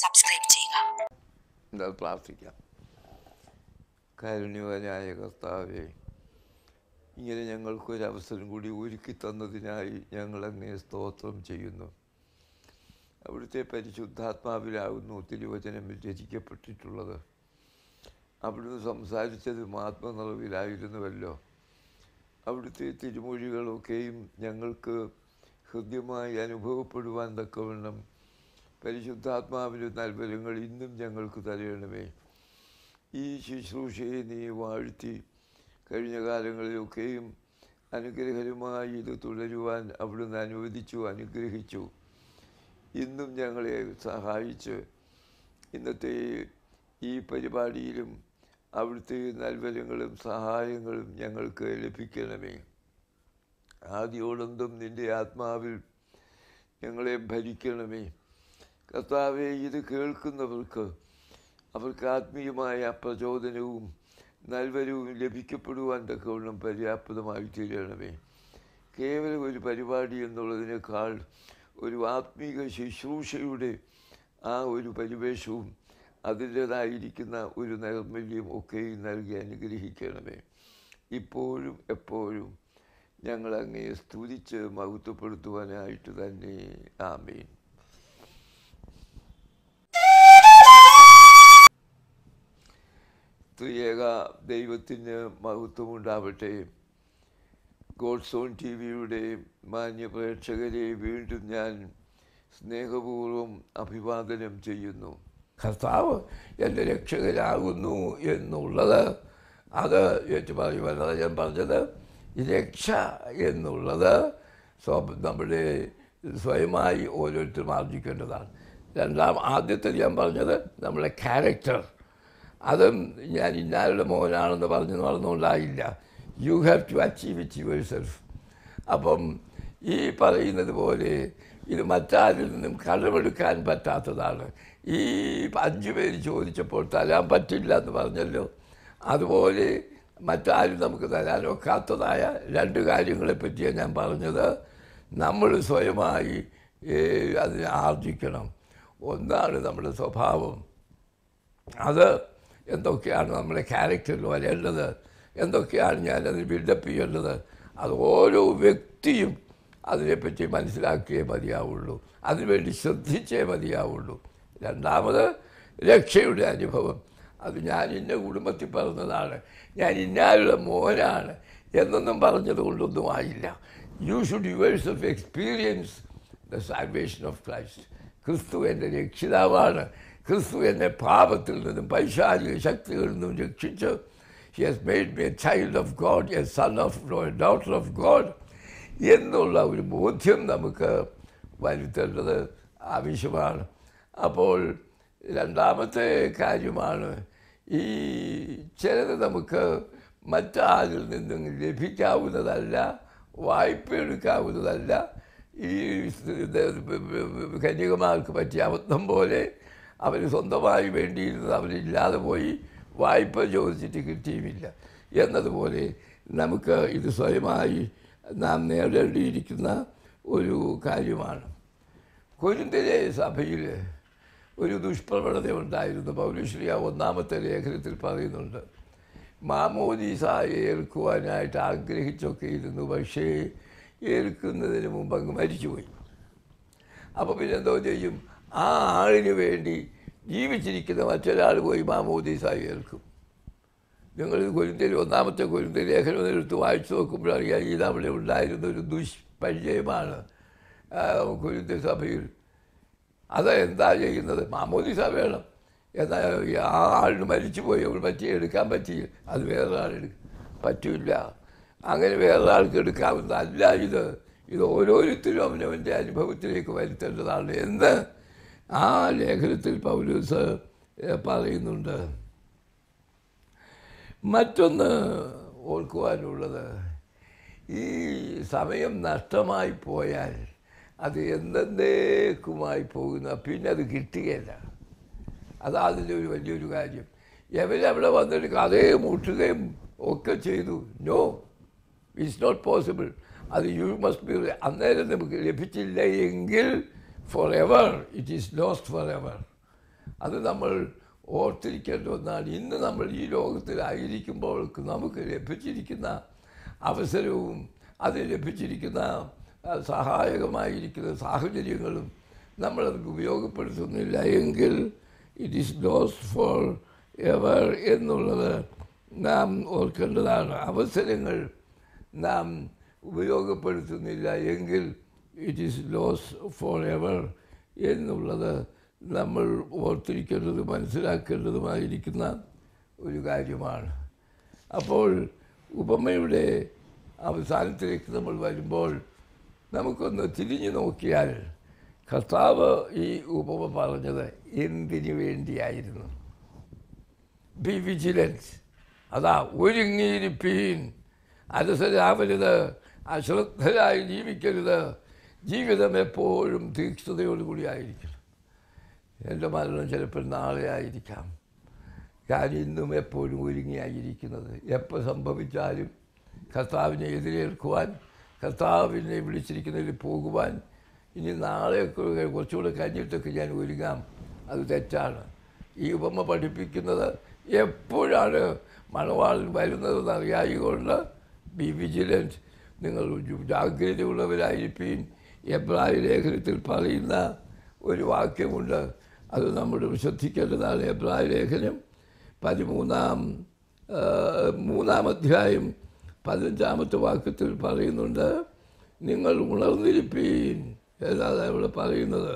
subscribe ചെയ്യുക എന്താ പ്രാർത്ഥിക്കാം കാരുണ്യവനായ കർത്താവെ ഇങ്ങനെ ഞങ്ങൾക്കൊരവസരം കൂടി ഒരുക്കി തന്നതിനായി ഞങ്ങൾ അങ്ങേ സ്തോത്രം ചെയ്യുന്നു അവിടുത്തെ പരിശുദ്ധാത്മാവിലാകുന്നു തിരുവചനം രചിക്കപ്പെട്ടിട്ടുള്ളത് അവിടുന്ന് സംസാരിച്ചതും ആത്മനിറവിലായിരുന്നുവല്ലോ അവിടുത്തെ തിരുമൊഴികളൊക്കെയും ഞങ്ങൾക്ക് ഹൃദ്യമായി അനുഭവപ്പെടുവാൻ തക്കവണ്ണം പരിശുദ്ധാത്മാവിൻ്റെ നൽവരങ്ങൾ ഇന്നും ഞങ്ങൾക്ക് തരയണമേ ഈ ശുശ്രൂഷയെ നീ വാഴ്ത്തി കഴിഞ്ഞ കാലങ്ങളിലൊക്കെയും അനുഗ്രഹരമായി ഇത് തുടരുവാൻ അവിടുന്ന് അനുവദിച്ചു അനുഗ്രഹിച്ചു ഇന്നും ഞങ്ങളെ സഹായിച്ച് ഇന്നത്തെ ഈ പരിപാടിയിലും അവിടുത്തെ നൽവരങ്ങളും സഹായങ്ങളും ഞങ്ങൾക്ക് ലഭിക്കണമേ ആദ്യോടൊന്നും നിൻ്റെ ആത്മാവിൽ ഞങ്ങളെ ഭരിക്കണമേ കർത്താവെ ഇത് കേൾക്കുന്നവർക്ക് അവർക്ക് ആത്മീയമായ പ്രചോദനവും നൽവരവും ലഭിക്കപ്പെടുവാൻ തക്കവണ്ണം പര്യാപ്തമായി തീരണമേ കേവലം ഒരു പരിപാടി എന്നുള്ളതിനേക്കാൾ ഒരു ആത്മീക ശുശ്രൂഷയുടെ ആ ഒരു പരിവേഷവും അതിൻ്റേതായിരിക്കുന്ന ഒരു നൈർമല്യം ഒക്കെയും നൽകി അനുഗ്രഹിക്കണമേ ഇപ്പോഴും എപ്പോഴും ഞങ്ങൾ അങ്ങയെ സ്തുതിച്ച് മഹത്വപ്പെടുത്തുവാനായിട്ട് തന്നെ ആമീൻ ത്രിയേക ദൈവത്തിന് മഹത്വമുണ്ടാവട്ടെ ഗോഡ്സോൺ ടി വിയുടെ മാന്യ പ്രേക്ഷകരെ വീണ്ടും ഞാൻ സ്നേഹപൂർവ്വം അഭിവാദനം ചെയ്യുന്നു കർത്താവ് എൻ്റെ രക്ഷകരാകുന്നു എന്നുള്ളത് അത് ഏറ്റു പറയുവാനത് ഞാൻ പറഞ്ഞത് രക്ഷ എന്നുള്ളത് സ്വ നമ്മുടെ സ്വയമായി ഓരോരുത്തരും ആർജിക്കേണ്ടതാണ് രണ്ടാം ആദ്യത്തെ ഞാൻ പറഞ്ഞത് നമ്മുടെ ക്യാരക്ടർ അതും ഞാൻ ഇന്നാരുടെ മോനാണെന്ന് പറഞ്ഞു നടന്നുകൊണ്ടായില്ല you have to achieve it yourself അപ്പം ഈ പറയുന്നത് പോലെ ഇത് മറ്റാരിൽ നിന്നും കടമെടുക്കാൻ പറ്റാത്തതാണ് ഈ അഞ്ചു പേര് ചോദിച്ചപ്പോൾ തരാൻ പറ്റില്ല എന്ന് പറഞ്ഞല്ലോ അതുപോലെ മറ്റാരും നമുക്ക് തരാൻ ഒക്കാത്തതായ രണ്ട് കാര്യങ്ങളെ പറ്റിയാണ് ഞാൻ പറഞ്ഞത് നമ്മൾ സ്വയമായി ഏഹ്, അതിനെ ആർജിക്കണം ഒന്നാണ് നമ്മുടെ സ്വഭാവം അത് എന്തൊക്കെയാണ് നമ്മുടെ ക്യാരക്ടറിൽ വരേണ്ടത് എന്തൊക്കെയാണ് ഞാനത് ബിൽഡപ്പ് ചെയ്യേണ്ടത് അത് ഓരോ വ്യക്തിയും അതിനെപ്പറ്റി മനസ്സിലാക്കിയേ മതിയാവുള്ളൂ അതിനുവേണ്ടി ശ്രദ്ധിച്ചേ മതിയാവുള്ളൂ രണ്ടാമത് രക്ഷയുടെ അനുഭവം അത് ഞാൻ ഇന്ന കുടുംബത്തിൽ പറഞ്ഞതാണ് ഞാൻ ഇന്നാരുടെ മോനാണ് എന്നൊന്നും പറഞ്ഞത് കൊണ്ടൊന്നും ആയില്ല you should yours of experience the salvation of Christ ക്രിസ്തു എൻ്റെ രക്ഷിതാവാണ് ക്രിസ്തു എന്നെ പാപത്തിൽ നിന്നും പൈശാചിക ശക്തികളിൽ നിന്നും രക്ഷിച്ച് he has made me a child of God a son of daughter of God എന്നുള്ള ഒരു ബോധ്യം നമുക്ക് വരുത്തേണ്ടത് ആവശ്യമാണ് അപ്പോൾ രണ്ടാമത്തെ കാര്യമാണ് ഈ ചിലത് നമുക്ക് മറ്റാരിൽ നിന്നും ലഭിക്കാവുന്നതല്ല വായ്പ എടുക്കാവുന്നതല്ല ഈ കന്യകമാർക്ക് പറ്റിയ അബദ്ധം പോലെ അവർ സ്വന്തമായി വേണ്ടിയിരുന്നത് അവരില്ലാതെ പോയി വായ്പ ചോദിച്ചിട്ട് കിട്ടിയുമില്ല എന്നതുപോലെ നമുക്ക് ഇത് സ്വയമായി നാം നേടേണ്ടിയിരിക്കുന്ന ഒരു കാര്യമാണ് കൊരിന്തിലെ സഭയിൽ ഒരു ദുഷ്പ്രവണത ഉണ്ടായിരുന്നു പൗരുശ്രീയ ഒന്നാമത്തെ ലേഖനത്തിൽ പറയുന്നുണ്ട് മാമോദീസ ഏൽക്കുവാനായിട്ട് ആഗ്രഹിച്ചൊക്കെ ഇരുന്നു പക്ഷേ ഏൽക്കുന്നതിന് മുമ്പ് അങ്ങ് മരിച്ചുപോയി അപ്പോൾ പിന്നെ എന്തോ ചെയ്യും ആ ആളിന് വേണ്ടി ജീവിച്ചിരിക്കുന്ന മറ്റൊരാൾ പോയി മാമോദീസ ഏൽക്കും നിങ്ങൾ കൊരിന്തയിൽ ഒന്നാമത്തെ കൊരിന്ത ലേഖനം എടുത്ത് വായിച്ചു നോക്കുമ്പോഴാണ് ഇത് അവിടെ ഉണ്ടായിരുന്ന ഒരു ദുഷ്പരിചയമാണ് കൊരിന്ത സഭയിൽ അത് എന്താ ചെയ്യുന്നത് മാമോദിസ വേണം എന്നാൽ ആ ആളിന് മരിച്ചുപോയി അവൾ പറ്റി എടുക്കാൻ പറ്റിയില്ല അത് വേറെ ആളെടുക്കും പറ്റില്ല അങ്ങനെ വേറെ ആൾക്ക് എടുക്കാവുന്നതല്ല ഇത് ഇത് ഓരോരുത്തരും അവനവൻ്റെ അനുഭവത്തിലേക്ക് വരുത്തേണ്ടതാണ് എന്ന് ആ ലേഖനത്തിൽ പൗലൂസ് പറയുന്നുണ്ട് മറ്റൊന്ന് ഓർക്കുവാനുള്ളത് ഈ സമയം നഷ്ടമായി പോയാൽ അത് എന്തെന്തേക്കുമായി പോകുന്ന പിന്നെ അത് കിട്ടുകയില്ല അതാ അതിൻ്റെ ഒരു വലിയൊരു കാര്യം എവരവിടെ വന്നിട്ട് കഥയും മുട്ടുകയും ഒക്കെ ചെയ്തു നോ ഇറ്റ്സ് നോട്ട് പോസിബിൾ അത് യു മസ്റ്റ് ബി അന്നേരം നമുക്ക് ലഭിച്ചില്ല എങ്കിൽ forever it is lost forever അത് നമ്മൾ ഓർത്തിരിക്കേണ്ട ഒന്നാണ് ഇന്ന് നമ്മൾ ഈ ലോകത്തിലായിരിക്കുമ്പോൾ നമുക്ക് ലഭിച്ചിരിക്കുന്ന അവസരവും അത് ലഭിച്ചിരിക്കുന്ന ആ, സഹായകമായിരിക്കുന്ന സാഹചര്യങ്ങളും നമ്മളത് ഉപയോഗപ്പെടുത്തുന്നില്ല എങ്കിൽ it is lost forever എന്നുള്ളത് നാം ഓർക്കേണ്ടതാണ് അവസരങ്ങൾ നാം ഉപയോഗപ്പെടുത്തുന്നില്ല എങ്കിൽ it is lost forever എന്നുള്ളത് നമ്മൾ ഓർത്തിരിക്കേണ്ടത് മനസ്സിലാക്കേണ്ടതുമായിരിക്കുന്ന ഒരു കാര്യമാണ് അപ്പോൾ ഉപമയുടെ അവസാനത്തിലേക്ക് നമ്മൾ വരുമ്പോൾ നമുക്കൊന്ന് തിരിഞ്ഞു നോക്കിയാൽ കർത്താവ് ഈ ഉപമ പറഞ്ഞത് എന്തിനു വേണ്ടിയായിരുന്നു ബി വിജിലൻസ് അതാ ഒരുങ്ങിയിരിപ്പീൻ അലസരാവരുത് അശ്രദ്ധരായി ജീവിക്കരുത് ജീവിതം എപ്പോഴും തീക്ഷ്ണതയോടുകൂടി ആയിരിക്കണം എൻ്റെ മരണം ചിലപ്പോൾ നാളെ ആയിരിക്കാം ഞാൻ ഇന്നും എപ്പോഴും ഒരുങ്ങിയായിരിക്കുന്നത് എപ്പോൾ സംഭവിച്ചാലും കർത്താവിനെ എതിരേൽക്കുവാൻ കർത്താവിനെ വിളിച്ചിരിക്കുന്നതിൽ പോകുവാൻ ഇനി നാളെയൊക്കെ കുറച്ചുകൂടെ കഴിഞ്ഞിട്ടൊക്കെ ഞാൻ ഒരുങ്ങാം അത് തെറ്റാണ് ഈ ഉപമ പഠിപ്പിക്കുന്നത് എപ്പോഴാണ് മണവാളൻ വരുന്നതെന്ന് അറിയായതുകൊണ്ട് ബി വിജിലൻറ്റ് നിങ്ങൾ ജാഗ്രതയുള്ളവരായിരിക്കും എബ്രായ ലേഖനത്തിൽ പറയുന്ന ഒരു വാക്യമുണ്ട് അത് നമ്മൾ ശ്രദ്ധിക്കേണ്ടതാണ് എബ്രായ ലേഖനം പതിമൂന്നാം ആ, മൂന്നാം അധ്യായം പതിനഞ്ചാമത്തെ വാക്യത്തിൽ പറയുന്നുണ്ട് നിങ്ങൾ ഉണർന്നിരിപ്പീൻ എന്നാണ് അവിടെ പറയുന്നത്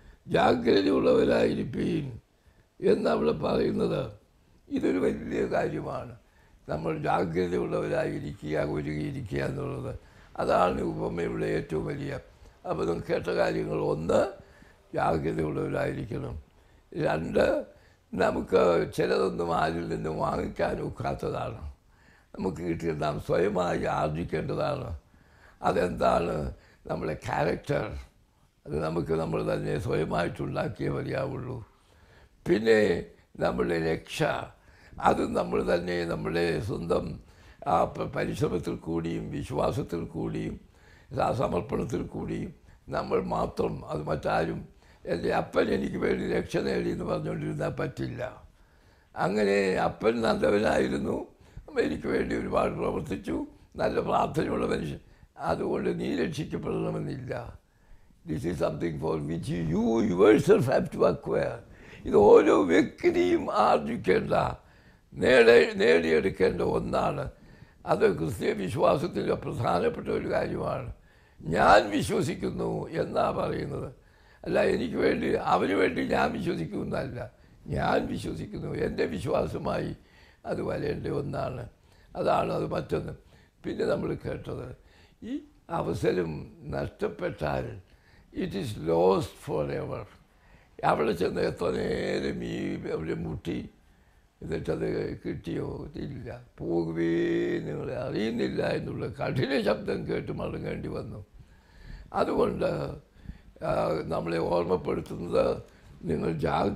ജാഗ്രതയുള്ളവരായിരിപ്പീൻ എന്നവിടെ പറയുന്നത് ഇതൊരു വലിയ കാര്യമാണ് നമ്മൾ ജാഗ്രതയുള്ളവരായിരിക്കുക ഒരുങ്ങിയിരിക്കുക എന്നുള്ളത് അതാണ് ഉപമയുടെ ഏറ്റവും വലിയ അപ്പോൾ നമുക്ക് കേട്ട കാര്യങ്ങൾ ഒന്ന് ജാഗ്രതയുള്ളവരായിരിക്കണം രണ്ട് നമുക്ക് ചിലതൊന്നും ആരിൽ നിന്നും വാങ്ങിക്കാൻ ഒക്കാത്തതാണ് നമുക്ക് കിട്ടിയത് നാം സ്വയമായി ആർജിക്കേണ്ടതാണ് അതെന്താണ് നമ്മളെ ക്യാരക്ടർ അത് നമുക്ക് നമ്മൾ തന്നെ സ്വയമായിട്ടുണ്ടാക്കിയേ മതിയാവുള്ളൂ പിന്നെ നമ്മുടെ രക്ഷ അത് നമ്മൾ തന്നെ നമ്മുടെ സ്വന്തം ആ പ- പരിശ്രമത്തിൽ കൂടിയും വിശ്വാസത്തിൽ കൂടിയും ആ സമർപ്പണത്തിൽ കൂടിയും നമ്മൾ മാത്രം അത് മറ്റാരും എൻ്റെ അപ്പൻ എനിക്ക് വേണ്ടി രക്ഷ നേടി എന്ന് പറഞ്ഞുകൊണ്ടിരുന്നാൽ പറ്റില്ല അങ്ങനെ അപ്പൻ നല്ലവനായിരുന്നു എനിക്ക് വേണ്ടി ഒരുപാട് പ്രവർത്തിച്ചു നല്ല പ്രാർത്ഥനയുള്ള മനുഷ്യൻ അതുകൊണ്ട് നീ രക്ഷിക്കപ്പെടണമെന്നില്ല this is something for which you yourself have to acquire ഇത് ഓരോ വ്യക്തിയും ആർജിക്കേണ്ട നേടേ നേടിയെടുക്കേണ്ട ഒന്നാണ് അത് ക്രിസ്തീയ വിശ്വാസത്തിലെ പ്രധാനപ്പെട്ട ഒരു കാര്യമാണ് ഞാൻ വിശ്വസിക്കുന്നു എന്നാ പറയുന്നത് അല്ല എനിക്ക് വേണ്ടി അവന് വേണ്ടി ഞാൻ വിശ്വസിക്കുന്നതല്ല ഞാൻ വിശ്വസിക്കുന്നു എൻ്റെ വിശ്വാസമായി അത് വരേണ്ട ഒന്നാണ് അതാണ് അത് മറ്റൊന്ന് പിന്നെ നമ്മൾ കേട്ടത് ഈ അവസരം നഷ്ടപ്പെട്ടാൽ it is lost forever അവിടെ ചെന്ന് എത്ര നേരം ഈ അവിടെ മുട്ടി എന്നിട്ടത് കിട്ടിയോ ഇല്ല പോകുവേ നിങ്ങൾ അറിയുന്നില്ല എന്നുള്ള കഠിന ശബ്ദം കേട്ട് മടങ്ങേണ്ടി വന്നു അതുകൊണ്ട് ആ, നമ്മളെ ഓർമ്മപ്പെടുത്തുന്നത് നിങ്ങൾ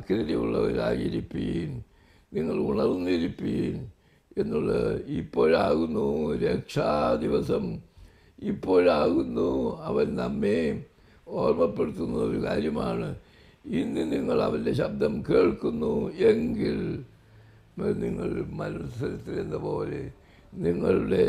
ജാഗ്രതയുള്ളവരായിരിപ്പീൻ നിങ്ങൾ ഉണർന്നിരിപ്പീൻ എന്നുള്ളത് ഇപ്പോഴാകുന്നു രക്ഷാ ദിവസം ഇപ്പോഴാകുന്നു അവൻ നമ്മെ ഓർമ്മപ്പെടുത്തുന്ന ഒരു കാര്യമാണ് ഇന്ന് നിങ്ങൾ അവൻ്റെ ശബ്ദം കേൾക്കുന്നു എങ്കിൽ നിങ്ങൾ മത്സരത്തിൽ എന്ന പോലെ നിങ്ങളുടെ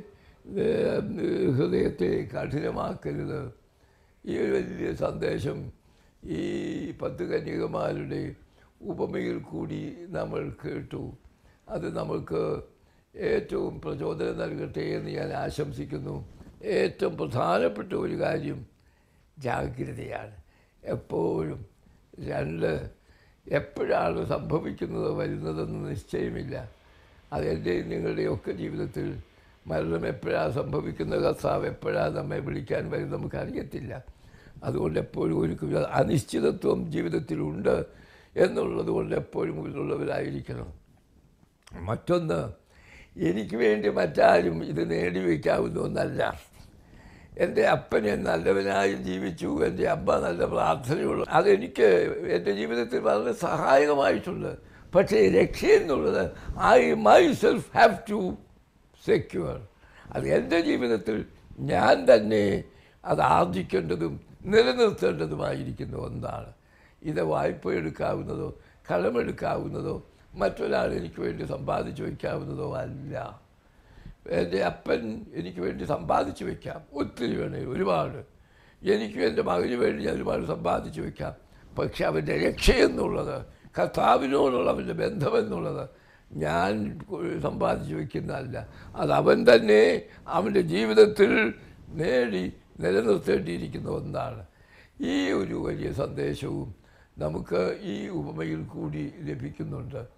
ഏഹ്, ഹൃദയത്തെ കഠിനമാക്കരുത് ഈ ഒരു വലിയ സന്ദേശം ഈ പത്ത് കന്യകമാരുടെ ഉപമയിൽ കൂടി നമ്മൾ കേട്ടു അത് നമുക്ക് ഏറ്റവും പ്രചോദനം നൽകട്ടെ എന്ന് ഞാൻ ആശംസിക്കുന്നു ഏറ്റവും പ്രധാനപ്പെട്ട ഒരു കാര്യം ജാഗ്രതയാണ് എപ്പോഴും രണ്ട് എപ്പോഴാണ് സംഭവിക്കുന്നത് വരുന്നതെന്ന് നിശ്ചയമില്ല അതെൻ്റെയും നിങ്ങളുടെയും ഒക്കെ ജീവിതത്തിൽ മരണം എപ്പോഴാണ് സംഭവിക്കുന്നത് കർത്താവ് എപ്പോഴാണ് നമ്മെ വിളിക്കാൻ വരും നമുക്കറിയത്തില്ല അതുകൊണ്ട് എപ്പോഴും ഒരു അനിശ്ചിതത്വം ജീവിതത്തിലുണ്ട് എന്നുള്ളത് കൊണ്ട് എപ്പോഴും ഉള്ളവരായിരിക്കണം മറ്റൊന്ന് എനിക്ക് വേണ്ടി മറ്റാരും ഇത് നേടിവെക്കാവുന്ന ഒന്നല്ല എൻ്റെ അപ്പനെ നല്ലവനായി ജീവിച്ചു എൻ്റെ അമ്മ നല്ല പ്രാർത്ഥനയുള്ള അതെനിക്ക് എൻ്റെ ജീവിതത്തിൽ വളരെ സഹായകമായിട്ടുണ്ട് പക്ഷേ രക്ഷ എന്നുള്ളത് I myself have to secure അത് എൻ്റെ ജീവിതത്തിൽ ഞാൻ തന്നെ അത് ആർജിക്കേണ്ടതും നിലനിർത്തേണ്ടതുമായിരിക്കുന്ന ഒന്നാണ് ഇത് വായ്പ എടുക്കാവുന്നതോ കടമെടുക്കാവുന്നതോ മറ്റൊരാൾ എനിക്ക് വേണ്ടി സമ്പാദിച്ചു വയ്ക്കാവുന്നതോ അല്ല എൻ്റെ അപ്പൻ എനിക്ക് വേണ്ടി സമ്പാദിച്ചു വയ്ക്കാം ഒത്തിരി വേണേ ഒരുപാട് എനിക്കും എൻ്റെ മകന് വേണ്ടി ഞാൻ ഒരുപാട് സമ്പാദിച്ചു വയ്ക്കാം പക്ഷെ അവൻ്റെ രക്ഷയെന്നുള്ളത് കർത്താവിനോടുള്ള അവൻ്റെ ബന്ധമെന്നുള്ളത് ഞാൻ സമ്പാദിച്ചു വയ്ക്കുന്നതല്ല അത് അവൻ തന്നെ അവൻ്റെ ജീവിതത്തിൽ നേടി നിലനിർത്തേണ്ടിയിരിക്കുന്ന ഒന്നാണ് ഈ ഒരു വലിയ സന്ദേശവും നമുക്ക് ഈ ഉപമയിൽ കൂടി ലഭിക്കുന്നുണ്ട്